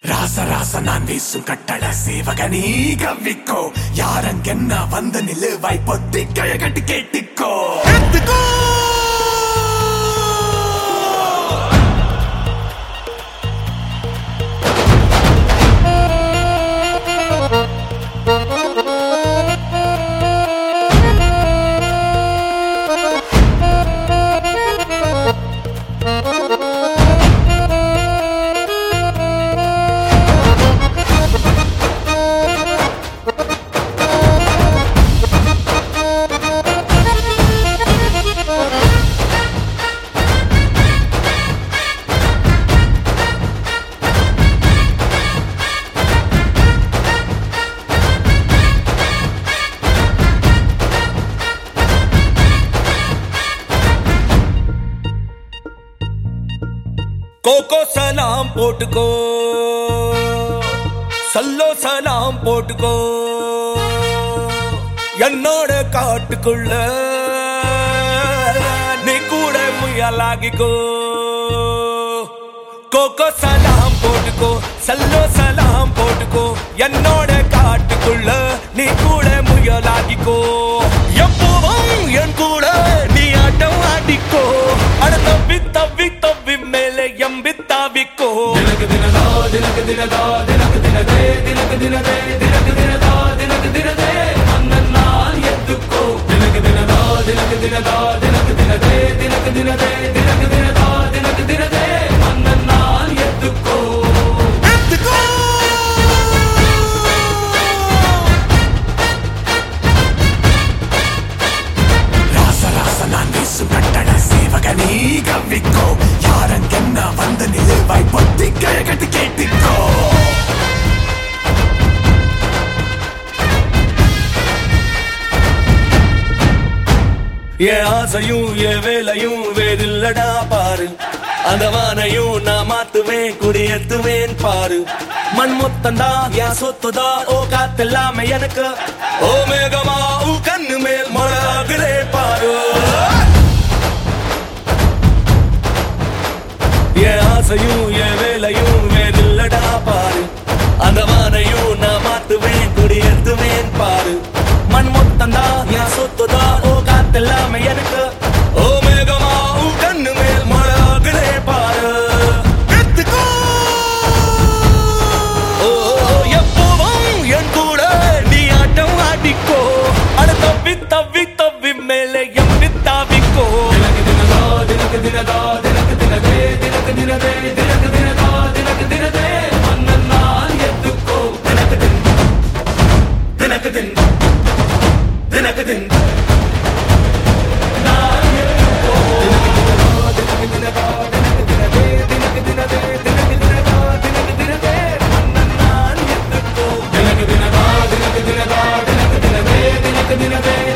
ராச ராச நான் வீசும் கட்டள சேவகனீ கவ்விக்கோ யாரங்கென்ன வந்து நிலுவாய் பொத்தி கழகட்டு கேட்டுக்கோ எடுத்துக்கோ கோகோ சலாம் போட்டுக்கோ சல்லோ சலாம் போட்டுக்கோ என்னோட காட்டுக்குள்ள நீ கூட முயலாகிக்கோ கோகோ சலாம் போட்டுக்கோ சல்லோ சலாம் போட்டுக்கோ என்னோட காட்டுக்குள்ள நீ கூட முயலாகிக்கோ எப்பவும் என் கூட நீ ஆட்டம் ஆடிக்கோ அட தப்பி தப்பி தப்பி மேலே எம்பி தாவிக்கோ எடுத்துக்கோ ராச ராச நான் வீசும் கட்டள சேவகனீ கவ்விக்கோ யாரங்கென்ன வந்து நிலுவாய் பொத்தி கழகட்டு கேட்டுக்கோ என் ஆசையும் என் வேலையும் வேறில்லடா பாரு அந்த வானையும் நான் மாத்துவேன் குடியேத்துவேன் பாரு மண் மொத்தந்தா என் சொத்துதா ஓ காத்தெல்லாமே எனக்கு ஓ மேகமா உன் கண்ணு மேல் மழாகுதே பாரு என் ஆசையும் என் வேலையும் வேறில்லடா பாரு அந்த வானையும் நான் மாத்துவேன் குடியேத்துவேன் பாரு மண் மொத்தந்தா என் சொத்துதா ஓ காத்தெல்லாமே எனக்கு ஓ மேகமா உன் கண்ணு மேல் மழாகுதே பாரு எடுத்துக்கோ ஓ எப்பவும் என் கூட நீ ஆட்டம் ஆடிக்கோ அட தப்பி தப்பி தப்பி மேலே எம்பி தாவிக்கோ தினக்கு தினக்கு